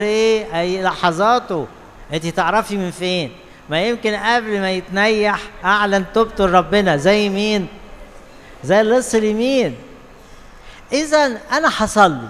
ايه اي لحظاته انت تعرفي من فين ما يمكن قبل ما يتنيح اعلن توبته لربنا زي مين زي اللص اليمين اذا انا حصل لي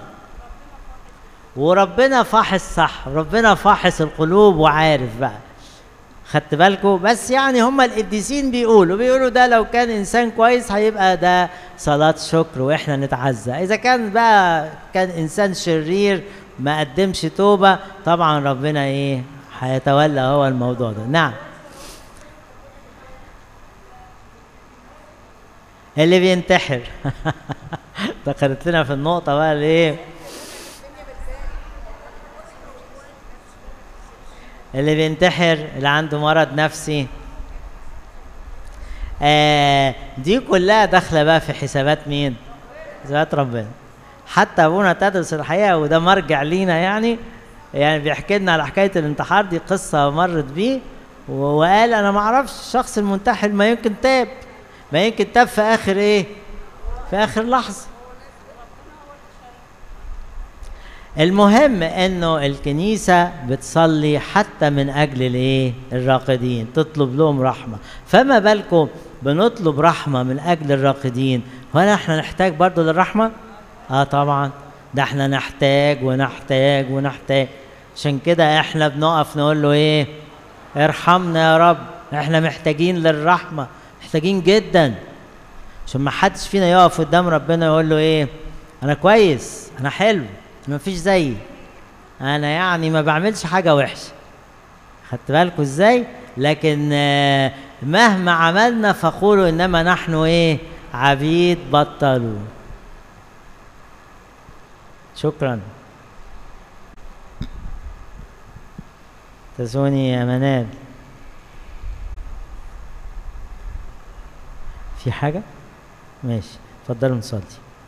وربنا فاحص صح ربنا فاحص القلوب وعارف بقى خدت بالكم بس يعني هم القديسين بيقولوا بيقولوا ده لو كان انسان كويس هيبقى ده صلاه شكر واحنا نتعزى اذا كان بقى كان انسان شرير ما قدمش توبه طبعا ربنا ايه هيتولى هو الموضوع ده نعم اللي بينتحر دخلت لنا في النقطه بقى الايه اللي بينتحر اللي عنده مرض نفسي آه دي كلها داخله بقى في حسابات مين حسابات ربنا حتى ابونا تدرس الحقيقه وده مرجع لينا يعني يعني بيحكي لنا على حكايه الانتحار دي قصه مرت بيه وقال انا ما اعرفش الشخص المنتحر ما يمكن تاب ما يمكن تاب في اخر ايه في اخر لحظه المهم انه الكنيسه بتصلي حتى من اجل الايه الراقدين تطلب لهم رحمه فما بالكم بنطلب رحمه من اجل الراقدين ولا احنا نحتاج برضو للرحمه اه طبعا ده احنا نحتاج ونحتاج ونحتاج عشان كده احنا بنقف نقول له ايه ارحمنا يا رب احنا محتاجين للرحمه محتاجين جدا عشان ما حدش فينا يقف قدام ربنا يقول له ايه انا كويس انا حلو ما فيش زيي انا يعني ما بعملش حاجه وحشه خدت بالكم ازاي لكن آه مهما عملنا فقولوا انما نحن ايه عبيد بطلوا شكرا تسوني يا منال في حاجة؟ ماشي اتفضلوا نصلي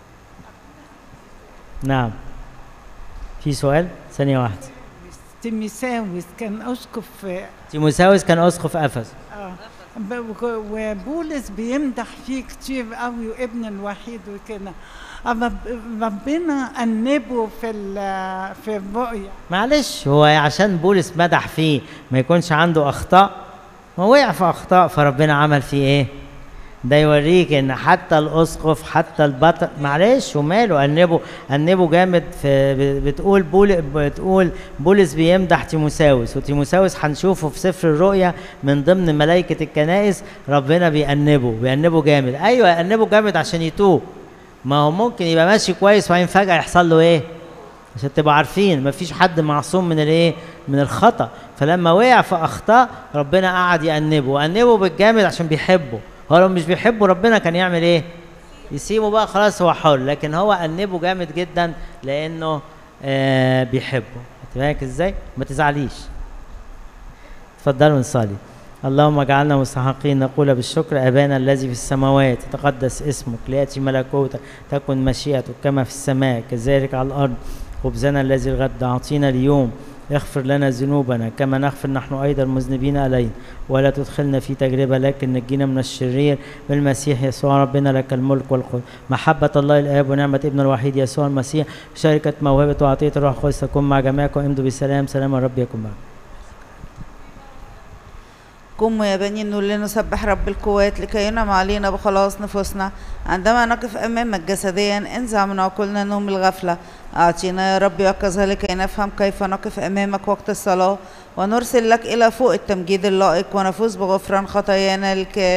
نعم في سؤال ثانية واحدة تيميساوس كان اسقف في- تيموساوس كان اسقف افسس اه ب- وك- وبولس بيمدح فيه كتير قوي وابن الوحيد وكده اما ب- ربنا انبه في ال- في الرؤيا معلش هو عشان بولس مدح فيه ما يكونش عنده اخطاء ما وقع في اخطاء فربنا عمل فيه ايه ده يوريك ان حتى الاسقف حتى البطل معلش وماله انبه انبه جامد في ب- بتقول بول بتقول بولس بيمدح تيموساوس وتيموساوس هنشوفه في سفر الرؤيا من ضمن ملائكه الكنائس ربنا بيأنبه بيأنبه جامد ايوه يأنبه جامد عشان يتوب ما هو ممكن يبقى ماشي كويس وبعدين فجأة يحصل له ايه عشان تبقوا عارفين مفيش حد معصوم من الايه من الخطا فلما وقع في اخطاء ربنا قعد يأنبه وأنبه بالجامد عشان بيحبه هو لو مش بيحبه ربنا كان يعمل ايه يسيبه بقى خلاص هو حر لكن هو أنبه جامد جدا لانه آه بيحبه خدت بالك ازاي ما تزعليش اتفضلوا نصلي اللهم اجعلنا مستحقين نقول بالشكر ابانا الذي في السماوات تقدس اسمك لياتي ملكوتك تكن مشيئتك كما في السماء كذلك على الارض خبزنا الذي الغد اعطينا اليوم اغفر لنا ذنوبنا كما نغفر نحن ايضا المذنبين علينا ولا تدخلنا في تجربه لكن نجينا من الشرير بالمسيح يسوع ربنا لك الملك والقدس محبه الله الاب ونعمه ابن الوحيد يسوع المسيح شركه موهبه وعطيه الروح القدس تكون مع جميعكم امضوا بسلام سلام الرب يكن معكم قوموا يا بني النور لنسبح رب القوات لكي ينعم علينا بخلاص نفوسنا عندما نقف أمامك جسديا انزع من عقولنا نوم الغفلة أعطينا يا رب يقظة لكي نفهم كيف نقف أمامك وقت الصلاة ونرسل لك إلى فوق التمجيد اللائق ونفوز بغفران خطايانا الك